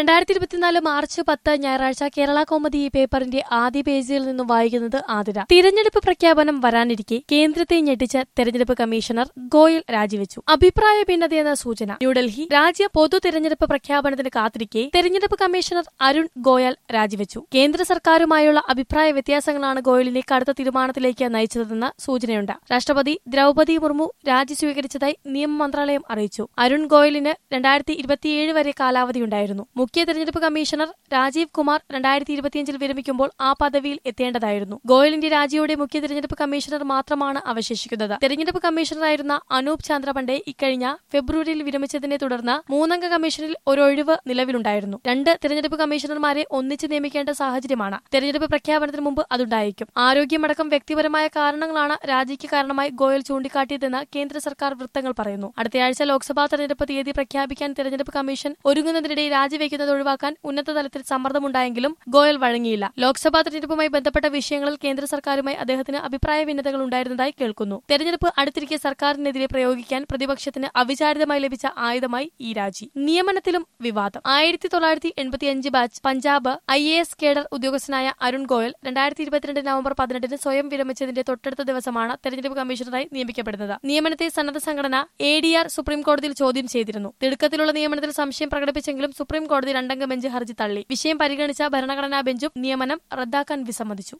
രണ്ടായിരത്തി ഇരുപത്തിനാല് മാർച്ച് പത്ത് ഞായറാഴ്ച കേരള കോമഡി ഈ പേപ്പറിന്റെ ആദ്യ പേജിൽ നിന്നും വായിക്കുന്നത് ആതിര തിരഞ്ഞെടുപ്പ് പ്രഖ്യാപനം വരാനിരിക്കെ കേന്ദ്രത്തെ ഞെട്ടിച്ച തെരഞ്ഞെടുപ്പ് കമ്മീഷണർ ഗോയൽ രാജിവെച്ചു അഭിപ്രായ ഭിന്നതയെന്ന സൂചന ന്യൂഡൽഹി രാജ്യ പൊതു തെരഞ്ഞെടുപ്പ് പ്രഖ്യാപനത്തിന് കാത്തിരിക്കെ തെരഞ്ഞെടുപ്പ് കമ്മീഷണർ അരുൺ ഗോയൽ രാജിവെച്ചു കേന്ദ്ര സർക്കാരുമായുള്ള അഭിപ്രായ വ്യത്യാസങ്ങളാണ് ഗോയലിനെ കടുത്ത തീരുമാനത്തിലേക്ക് നയിച്ചതെന്ന് സൂചനയുണ്ട് രാഷ്ട്രപതി ദ്രൗപദി മുർമു രാജി സ്വീകരിച്ചതായി നിയമ മന്ത്രാലയം അറിയിച്ചു അരുൺ ഗോയലിന് രണ്ടായിരത്തി ഇരുപത്തിയേഴ് വരെ കാലാവധിയുണ്ടായിരുന്നു മുഖ്യ തെരഞ്ഞെടുപ്പ് കമ്മീഷണർ രാജീവ് കുമാർ രണ്ടായിരത്തി ഇരുപത്തിയഞ്ചിൽ വിരമിക്കുമ്പോൾ ആ പദവിയിൽ എത്തേണ്ടതായിരുന്നു ഗോയലിന്റെ രാജിയോടെ മുഖ്യ തെരഞ്ഞെടുപ്പ് കമ്മീഷണർ മാത്രമാണ് അവശേഷിക്കുന്നത് തെരഞ്ഞെടുപ്പ് കമ്മീഷണറായിരുന്ന അനൂപ് ചാന്ദ്ര പണ്ഡെ ഇക്കഴിഞ്ഞ ഫെബ്രുവരിയിൽ വിരമിച്ചതിനെ തുടർന്ന് മൂന്നംഗ കമ്മീഷനിൽ ഒരൊഴിവ് നിലവിലുണ്ടായിരുന്നു രണ്ട് തെരഞ്ഞെടുപ്പ് കമ്മീഷണർമാരെ ഒന്നിച്ച് നിയമിക്കേണ്ട സാഹചര്യമാണ് തെരഞ്ഞെടുപ്പ് പ്രഖ്യാപനത്തിന് മുമ്പ് അതുണ്ടായേക്കും ആരോഗ്യമടക്കം വ്യക്തിപരമായ കാരണങ്ങളാണ് രാജിക്ക് കാരണമായി ഗോയൽ ചൂണ്ടിക്കാട്ടിയതെന്ന് കേന്ദ്ര സർക്കാർ വൃത്തങ്ങൾ പറയുന്നു അടുത്തയാഴ്ച ലോക്സഭാ തെരഞ്ഞെടുപ്പ് തീയതി പ്രഖ്യാപിക്കാൻ തെരഞ്ഞെടുപ്പ് കമ്മീഷൻ ഒരുങ്ങുന്നതിനിടെ രാജിവെക്കുന്നത് ഒഴിവാക്കാൻ ഉന്നതതലത്തിൽ സമ്മർദ്ദമുണ്ടായെങ്കിലും ഗോയൽ വഴങ്ങിയില്ല ലോക്സഭാ തെരഞ്ഞെടുപ്പുമായി ബന്ധപ്പെട്ട വിഷയങ്ങളിൽ കേന്ദ്ര സർക്കാരുമായി അദ്ദേഹത്തിന് അഭിപ്രായ ഭിന്നതകൾ ഉണ്ടായിരുന്നതായി കേൾക്കുന്നു തെരഞ്ഞെടുപ്പ് അടുത്തിരിക്കെ സർക്കാരിനെതിരെ പ്രയോഗിക്കാൻ പ്രതിപക്ഷത്തിന് അവിചാരിതമായി ലഭിച്ച ആയുധമായി ഈ രാജി നിയമനത്തിലും വിവാദം ആയിരത്തി തൊള്ളായിരത്തി എൺപത്തിയഞ്ച് batch Punjab I A S cadre ഉദ്യോഗസ്ഥനായ അരുൺ ഗോയൽ രണ്ടായിരത്തി ഇരുപത്തിരണ്ട് നവംബർ പതിനെട്ടിന് സ്വയം വിരമിച്ചതിന്റെ തൊട്ടടുത്ത ദിവസമാണ് തെരഞ്ഞെടുപ്പ് കമ്മീഷണറായി നിയമിക്കപ്പെടുന്നത് നിയമനത്തെ സന്നദ്ധ സംഘടന എ ഡി ആർ സുപ്രീം കോടതിയിൽ ചോദ്യം ചെയ്തിരുന്നു തിടുക്കത്തിലുള്ള നിയമനത്തിൽ സംശയം പ്രകടിപ്പിച്ചെങ്കിലും സുപ്രീം കോടതി രണ്ടംഗ ബെഞ്ച് ഹർജി തള്ളി വിഷയം പരിഗണിച്ച ഭരണഘടനാ ബെഞ്ചും നിയമനം റദ്ദാക്കാൻ വിസമ്മതിച്ചു